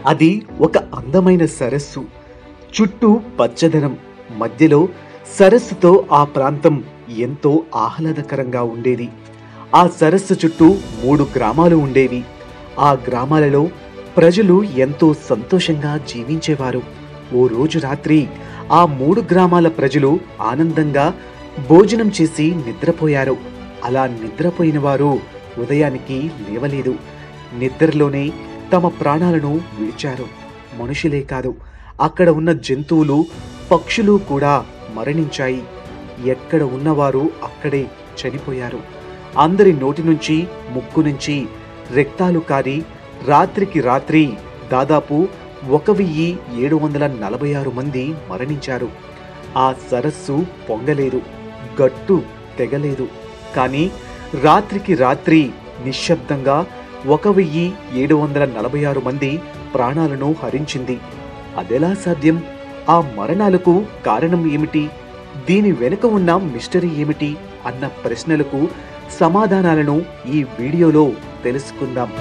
అది ఒక అందమైన సరస్సు చుట్టూ పచ్చదనం మధ్యలో సరస్సుతో ఆ ప్రాంతం ఎంతో ఆహ్లాదకరంగా ఉండేది ఆ సరస్సు చుట్టూ మూడు గ్రామాలు ఉండేవి ఆ గ్రామాలలో ప్రజలు ఎంతో సంతోషంగా జీవించేవారు ఓ రోజు రాత్రి ఆ మూడు గ్రామాల ప్రజలు ఆనందంగా భోజనం చేసి నిద్రపోయారు అలా నిద్రపోయిన వారు ఉదయానికి లేవలేదు నిద్రలోనే తమ ప్రాణాలను విడిచారు మనుషులే కాదు అక్కడ ఉన్న జంతువులు పక్షులు కూడా మరణించాయి ఎక్కడ ఉన్నవారు అక్కడే చనిపోయారు అందరి నోటి నుంచి ముక్కు నుంచి రక్తాలు కారి రాత్రికి రాత్రి దాదాపు ఒక వెయ్యి ఏడు వందల నలభై ఆరు మంది మరణించారు ఆ సరస్సు పొంగలేదు గట్టు తెగలేదు కానీ రాత్రికి రాత్రి నిశ్శబ్దంగా ఒక వెయ్యి ఏడు వందల నలభై ఆరు మంది ప్రాణాలను హరించింది అదెలా సాధ్యం ఆ మరణాలకు కారణం ఏమిటి దీని వెనుక ఉన్న మిస్టరీ ఏమిటి అన్న ప్రశ్నలకు సమాధానాలను ఈ వీడియోలో తెలుసుకుందాం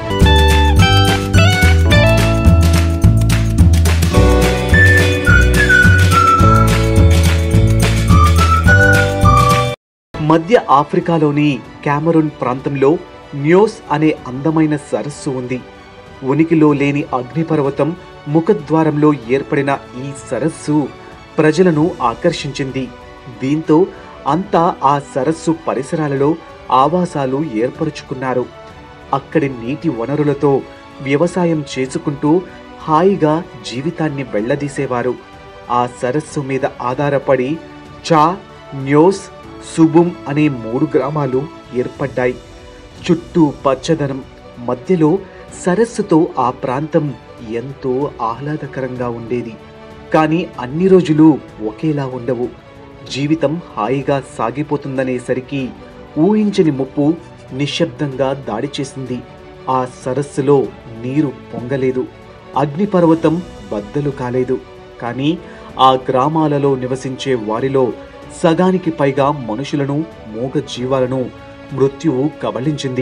మధ్య ఆఫ్రికాలోని క్యామరూన్ ప్రాంతంలో న్యోస్ అనే అందమైన సరస్సు ఉంది ఉనికిలో లేని అగ్నిపర్వతం ముఖద్వారంలో ఏర్పడిన ఈ సరస్సు ప్రజలను ఆకర్షించింది దీంతో అంతా ఆ సరస్సు పరిసరాలలో ఆవాసాలు ఏర్పరుచుకున్నారు అక్కడి నీటి వనరులతో వ్యవసాయం చేసుకుంటూ హాయిగా జీవితాన్ని వెళ్లదీసేవారు ఆ సరస్సు మీద ఆధారపడి చా న్యోస్ సుబుం అనే మూడు గ్రామాలు ఏర్పడ్డాయి చుట్టూ పచ్చదనం మధ్యలో సరస్సుతో ఆ ప్రాంతం ఎంతో ఆహ్లాదకరంగా ఉండేది కానీ అన్ని రోజులు ఒకేలా ఉండవు జీవితం హాయిగా సాగిపోతుందనేసరికి ఊహించని ముప్పు నిశ్శబ్దంగా దాడి చేసింది ఆ సరస్సులో నీరు పొంగలేదు అగ్నిపర్వతం బద్దలు కాలేదు కానీ ఆ గ్రామాలలో నివసించే వారిలో సగానికి పైగా మనుషులను మూగ జీవాలను మృత్యువు కబళించింది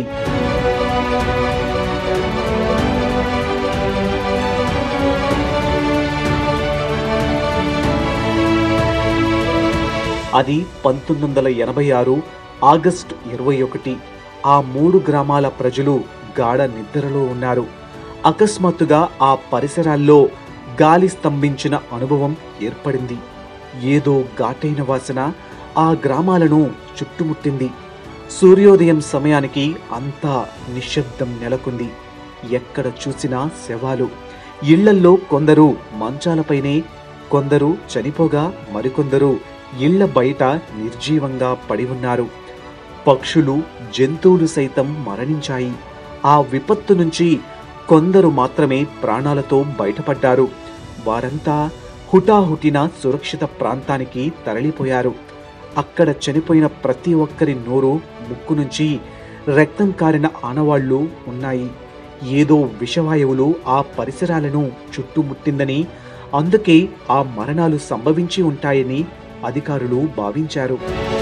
అది పంతొమ్మిది వందల ఎనభై ఆరు ఆగస్టు ఇరవై ఒకటి ఆ మూడు గ్రామాల ప్రజలు గాఢ నిద్రలో ఉన్నారు అకస్మాత్తుగా ఆ పరిసరాల్లో గాలి స్తంభించిన అనుభవం ఏర్పడింది ఏదో ఘాటైన వాసన ఆ గ్రామాలను చుట్టుముట్టింది సూర్యోదయం సమయానికి అంతా నిశ్శబ్దం నెలకొంది ఎక్కడ చూసినా శవాలు ఇళ్లల్లో కొందరు మంచాలపైనే కొందరు చనిపోగా మరికొందరు ఇళ్ల బయట నిర్జీవంగా పడి ఉన్నారు పక్షులు జంతువులు సైతం మరణించాయి ఆ విపత్తు నుంచి కొందరు మాత్రమే ప్రాణాలతో బయటపడ్డారు వారంతా హుటాహుటిన సురక్షిత ప్రాంతానికి తరలిపోయారు అక్కడ చనిపోయిన ప్రతి ఒక్కరి నోరు ముక్కు నుంచి రక్తం కారిన ఆనవాళ్లు ఉన్నాయి ఏదో విషవాయువులు ఆ పరిసరాలను చుట్టుముట్టిందని అందుకే ఆ మరణాలు సంభవించి ఉంటాయని అధికారులు భావించారు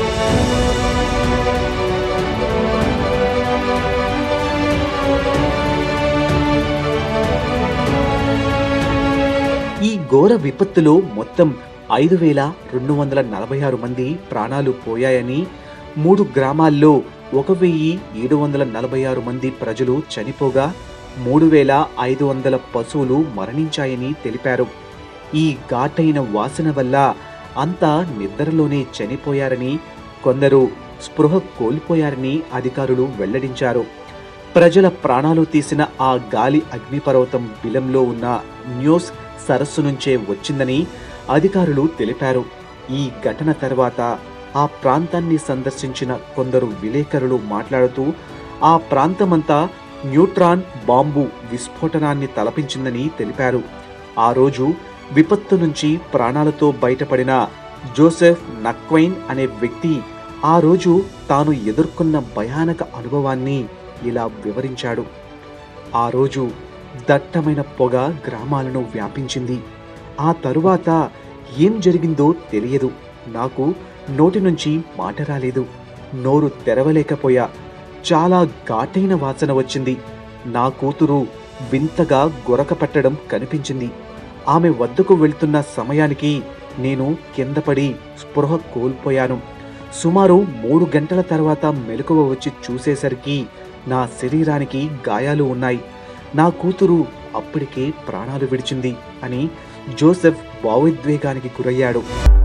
ఈ ఘోర విపత్తులో మొత్తం ఐదు వేల రెండు వందల నలభై ఆరు మంది ప్రాణాలు పోయాయని మూడు గ్రామాల్లో ఒక వెయ్యి ఏడు వందల నలభై ఆరు మంది ప్రజలు చనిపోగా మూడు వేల ఐదు వందల పశువులు మరణించాయని తెలిపారు ఈ ఘాటైన వాసన వల్ల అంతా నిద్రలోనే చనిపోయారని కొందరు స్పృహ కోల్పోయారని అధికారులు వెల్లడించారు ప్రజల ప్రాణాలు తీసిన ఆ గాలి అగ్నిపర్వతం బిలంలో ఉన్న న్యూస్ సరస్సు నుంచే వచ్చిందని అధికారులు తెలిపారు ఈ ఘటన తర్వాత ఆ ప్రాంతాన్ని సందర్శించిన కొందరు విలేకరులు మాట్లాడుతూ ఆ ప్రాంతమంతా న్యూట్రాన్ బాంబు విస్ఫోటనాన్ని తలపించిందని తెలిపారు ఆ రోజు విపత్తు నుంచి ప్రాణాలతో బయటపడిన జోసెఫ్ నక్వైన్ అనే వ్యక్తి ఆ రోజు తాను ఎదుర్కొన్న భయానక అనుభవాన్ని ఇలా వివరించాడు ఆ రోజు దట్టమైన పొగ గ్రామాలను వ్యాపించింది ఆ తరువాత ఏం జరిగిందో తెలియదు నాకు నోటి నుంచి మాట రాలేదు నోరు తెరవలేకపోయా చాలా ఘాటైన వాసన వచ్చింది నా కూతురు వింతగా గొరక పెట్టడం కనిపించింది ఆమె వద్దకు వెళ్తున్న సమయానికి నేను కిందపడి స్పృహ కోల్పోయాను సుమారు మూడు గంటల తర్వాత మెలకువ వచ్చి చూసేసరికి నా శరీరానికి గాయాలు ఉన్నాయి నా కూతురు అప్పటికే ప్రాణాలు విడిచింది అని జోసెఫ్ భావోద్వేగానికి గురయ్యాడు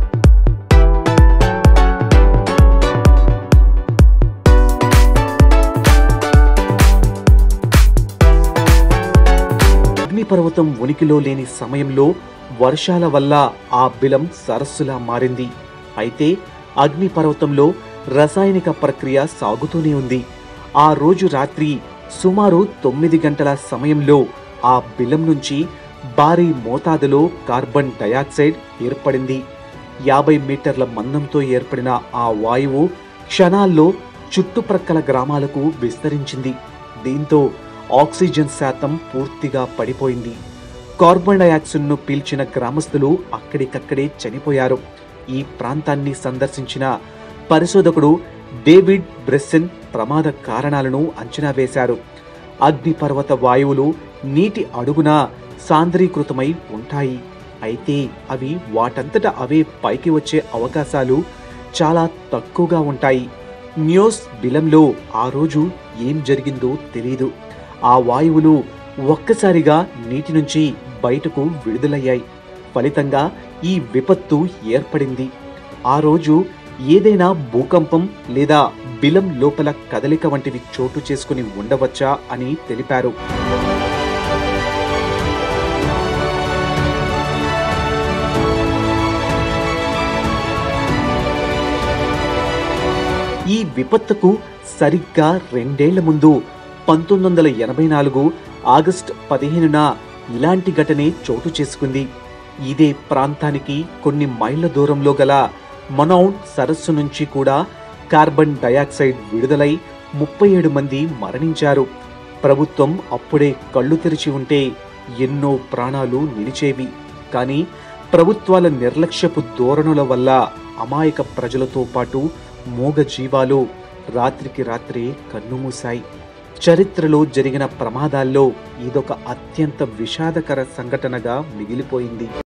అగ్నిపర్వతం ఉనికిలో లేని సమయంలో వర్షాల వల్ల ఆ బిలం సరస్సులా మారింది అయితే అగ్నిపర్వతంలో రసాయనిక ప్రక్రియ సాగుతూనే ఉంది ఆ రోజు రాత్రి సుమారు తొమ్మిది గంటల సమయంలో ఆ బిలం నుంచి భారీ మోతాదులో కార్బన్ డయాక్సైడ్ ఏర్పడింది యాభై మీటర్ల మందంతో ఏర్పడిన ఆ వాయువు క్షణాల్లో చుట్టుప్రక్కల గ్రామాలకు విస్తరించింది దీంతో ఆక్సిజన్ శాతం పూర్తిగా పడిపోయింది కార్బన్ డయాక్సైడ్ను పీల్చిన గ్రామస్తులు అక్కడికక్కడే చనిపోయారు ఈ ప్రాంతాన్ని సందర్శించిన పరిశోధకుడు డేవిడ్ బ్రెస్సెన్ ప్రమాద కారణాలను అంచనా వేశారు అగ్నిపర్వత వాయువులు నీటి అడుగున సాంద్రీకృతమై ఉంటాయి అయితే అవి వాటంతట అవే పైకి వచ్చే అవకాశాలు చాలా తక్కువగా ఉంటాయి న్యూస్ బిలంలో ఆ రోజు ఏం జరిగిందో తెలీదు ఆ వాయువులు ఒక్కసారిగా నీటి నుంచి బయటకు విడుదలయ్యాయి ఫలితంగా ఈ విపత్తు ఏర్పడింది ఆ రోజు ఏదైనా భూకంపం లేదా బిలం లోపల కదలిక వంటివి చోటు చేసుకుని ఉండవచ్చా అని తెలిపారు ఈ విపత్తుకు సరిగ్గా రెండేళ్ల ముందు పంతొమ్మిది వందల ఎనభై నాలుగు ఆగస్టు పదిహేనున ఇలాంటి ఘటనే చోటు చేసుకుంది ఇదే ప్రాంతానికి కొన్ని మైళ్ళ దూరంలో గల మొనౌన్ సరస్సు నుంచి కూడా కార్బన్ డయాక్సైడ్ విడుదలై ముప్పై ఏడు మంది మరణించారు ప్రభుత్వం అప్పుడే కళ్ళు తెరిచి ఉంటే ఎన్నో ప్రాణాలు నిలిచేవి కానీ ప్రభుత్వాల నిర్లక్ష్యపు ధోరణుల వల్ల అమాయక ప్రజలతో పాటు మూగ జీవాలు రాత్రికి రాత్రే కన్నుమూశాయి చరిత్రలో జరిగిన ప్రమాదాల్లో ఇదొక అత్యంత విషాదకర సంఘటనగా మిగిలిపోయింది